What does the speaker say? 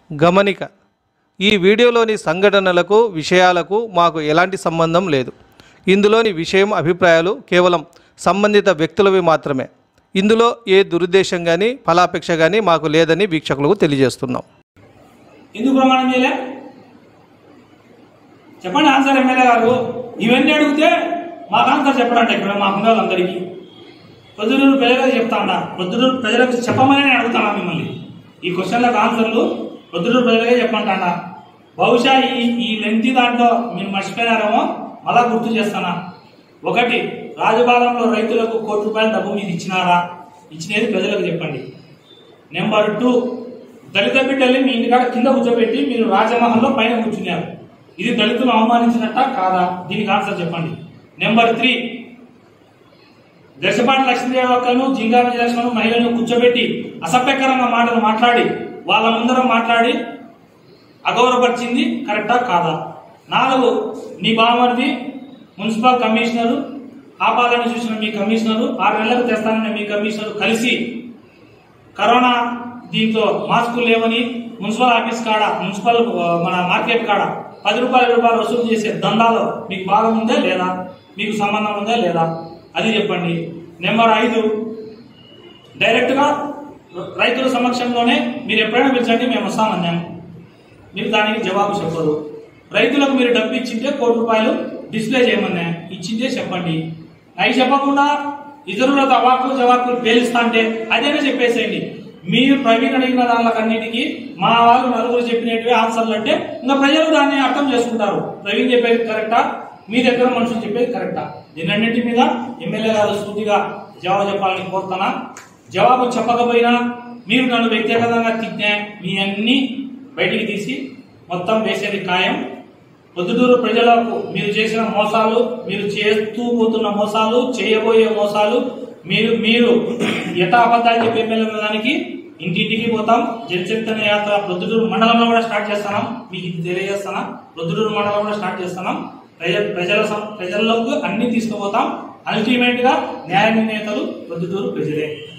గమనిక ఈ వీడియోలోని సంఘటనలకు విషయాలకు మాకు ఎలాంటి సంబంధం లేదు ఇందులోని విషయం అభిప్రాయాలు కేవలం సంబంధిత వ్యక్తులవి మాత్రమే ఇందులో ఏ దురుద్దేశం కానీ ఫలాపేక్ష కానీ మాకు లేదని వీక్షకులకు తెలియజేస్తున్నాం ఎందుకు ప్రమాణం చేయలే చెప్పండి ఆన్సర్ ఎమ్మెల్యే గారు ఇవన్నీ అడిగితే మాకు ఆన్సర్ చెప్పడండి ఇక్కడ మా వాళ్ళందరికీ ప్రొద్దునూరు ప్రజలకు చెప్తాడా ప్రొద్దునూరు ప్రజలకు చెప్పమని నేను అడుగుతానా మిమ్మల్ని ఈ క్వశ్చన్లకు ఆన్సర్లు ప్రొద్దునూరు ప్రజలకే చెప్పంటాడా బహుశా ఈ ఈ లెంతి దాంట్లో మీరు మర్చిపోయినారేమో మళ్ళా గుర్తు చేస్తానా ఒకటి రాజపాలెంలో రైతులకు కోటి రూపాయల డబ్బు మీరు ఇచ్చినారా ఇచ్చినది ప్రజలకు చెప్పండి నెంబర్ టూ దళిత బిడ్డల్ని మీ ఇంటికాడ కింద కూర్చోబెట్టి మీరు రాజమహల్లో పైన కూర్చున్నారు ఇది దళితులు అవమానించినట్ట కాదా దీనికి ఆన్సర్ చెప్పండి నెంబర్ త్రీ దశపాటి లక్ష్మీదేవి ఒక్కను జింగా విజయలక్ష్మణ్ మహిళలను కూర్చోబెట్టి అసభ్యకరంగా మాటలు మాట్లాడి వాళ్ళ ముందర మాట్లాడి అగౌరవపరిచింది కరెక్టా కాదా నాలుగు మీ బావమరిది మున్సిపల్ కమిషనరు ఆపాలని చూసిన మీ కమిషనరు ఆరు నెలలకు తెస్తానన్న మీ కమిషనరు కలిసి కరోనా దీంతో మాస్కులు లేవని మున్సిపల్ ఆఫీస్ కాడ మున్సిపల్ ఆ, మన మార్కెట్ కాడ పది రూపాయల రూపాయలు వసూలు చేసే దందాలో మీకు భాగం ఉందా లేదా మీకు సంబంధం ఉందా లేదా అది చెప్పండి నెంబర్ ఐదు డైరెక్ట్ గా రైతుల సమక్షంలోనే మీరు ఎప్పుడైనా పిలిచండి మేము వస్తామన్నాము మీరు దానికి జవాబు చెప్పరు రైతులకు మీరు డబ్బు ఇచ్చింటే కోటి రూపాయలు డిస్ప్లే చేయమన్నా ఇచ్చిందే చెప్పండి అవి చెప్పకుండా ఇతరుల అవాకులు జవాకులు పేలుస్తా అంటే అదేనే చెప్పేసేయండి మీరు ప్రవీణ్ అడిగిన దానికన్నిటికీ మా వాళ్ళు నలుగురు చెప్పినట్టువే ఆన్సర్లు అంటే ఇంకా ప్రజలు దాన్ని అర్థం చేసుకుంటారు ప్రవీణ్ చెప్పేది కరెక్టా మీ దగ్గర మనుషులు చెప్పేది కరెక్టా దీనన్నింటి మీద ఎమ్మెల్యే గారు సూటిగా జవాబు చెప్పాలని కోరుతున్నా జవాబు చెప్పకపోయినా మీరు నన్ను వ్యక్తిగతంగా తిట్టినా మీ అన్ని బయటికి తీసి మొత్తం వేసేది ఖాయం పొద్దుటూరు ప్రజలకు మీరు చేసిన మోసాలు మీరు చేస్తూ పోతున్న మోసాలు చేయబోయే మోసాలు మీరు మీరు ఎటా అబద్ధాలు చెప్పే ఎమ్మెల్యే దానికి ఇంటింటికి పోతాం జనచైతన్య యాత్ర ప్రొద్దుటూరు మండలంలో కూడా స్టార్ట్ చేస్తున్నాం మీకు ఇది తెలియజేస్తానా ప్రొద్దుటూరు మండలం కూడా స్టార్ట్ చేస్తున్నాం ప్రజ ప్రజల సం- ప్రజల్లోకి అన్ని తీసుకుపోతాం అల్టిమేట్ గా న్యాయ నిర్ణేతలు ప్రొద్దుటూరు ప్రజలే